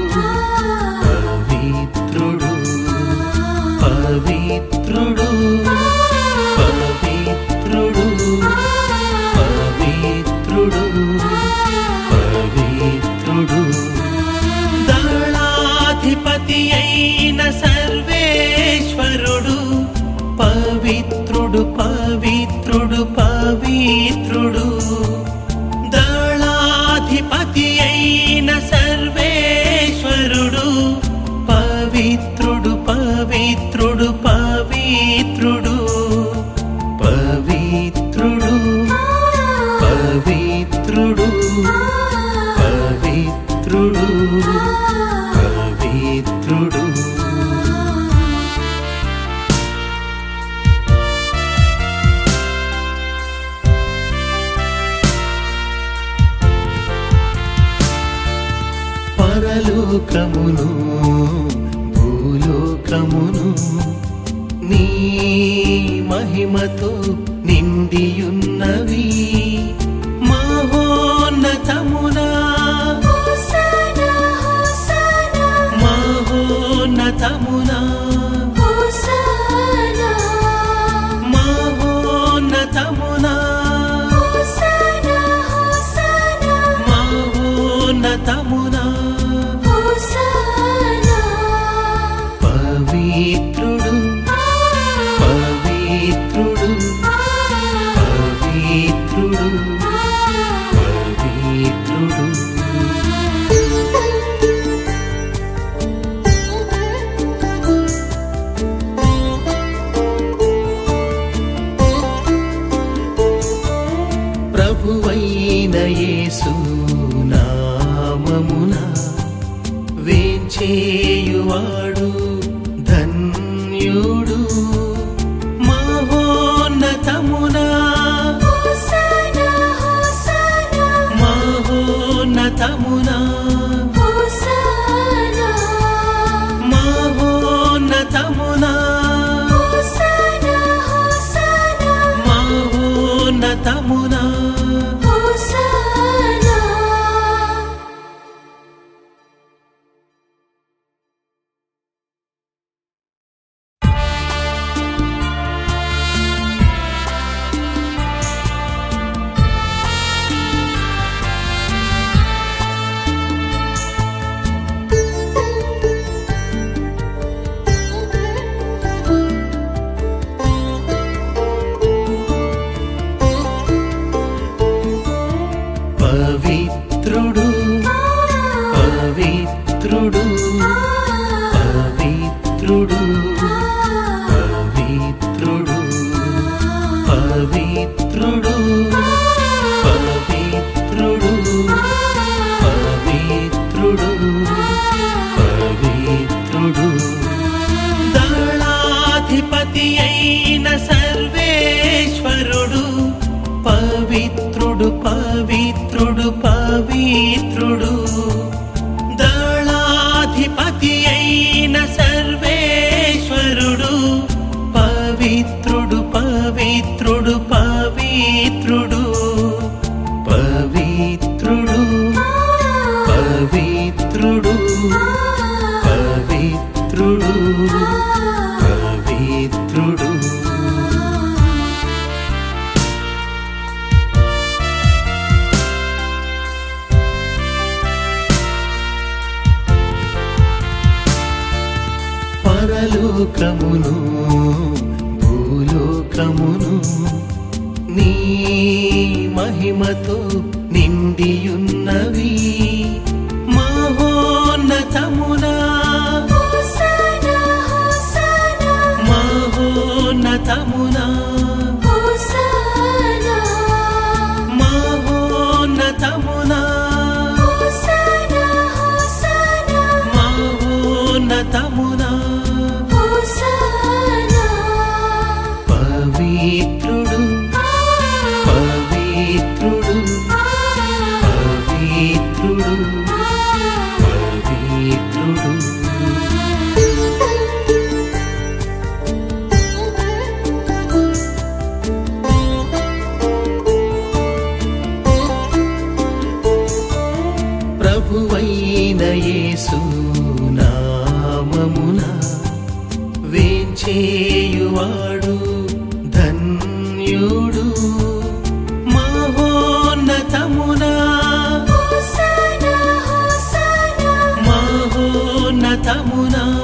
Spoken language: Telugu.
పవిత్రుడు పవిత్రుడు పవిత్రుడు పవిత్రుడు పవిత్రుడు దళాధిపతి అయిన సర్వేశ్వరుడు పవిత్రుడు పవిత్రుడు పవిత్రుడు దళాధిపతి అయిన సర్వేశ్వరుడు పవిత్రుడు పవిత్రుడు పవిత్రుడు పవిత్రుడు పవిత్రుడు పవిత్రుడు పవిత్రుడు పరలోకమును భూలోకమును నీ మహిమతో నిండియున్నవి మహోన్నతమునా హోసనా హోసనా మహోన్నతమునా హోసనా మహోన్నతమునా హోసనా హోసనా మహోన్నతమునా హోసనా పవిత్రుడు పవిత్రుడు పవిత్రుడు పవిత్రుడు ప్రభువైన యేసు నామమున వేంచేయువాడు ధన్యుడు మహోన్నతమునా హోసనా హోసనా మహోన్నతమునా హోసనా మహోన్నతమునా హోసనా హోసనా మహోన్నతమునా హోసనా పవిత్రుడు పవిత్రుడు పవిత్రుడు పవిత్రుడు పవిత్రుడు పవిత్రుడు పవిత్రుడు పవిత్రుడు దళాధిపతి అయిన సర్వేశ్వరుడు పవిత్రుడు పవిత్రుడు పవిత్రుడు దళాధిపతి అయిన సర్వేశ్వరుడు పవిత్రుడు పవిత్రుడు పవిత్రుడు పవిత్రుడు పవిత్రుడు పవిత్రుడు పవిత్రుడు పరలోకమును భూలోకమును నీ మహిమతో నిండియున్నవి మహోన్నతమునా హోసనా హోసనా మహోన్నతమునా హోసనా మహోన్నతమునా హోసనా హోసనా మహోన్నతమునా హోసనా పవిత్రుడు పవిత్రుడు పవిత్రుడు పవిత్రుడు ప్రభువైన యేసు చేయువాడు ధన్యుడు మహోన్నతమునా హోసనా హోసనా మహోన్నతమునా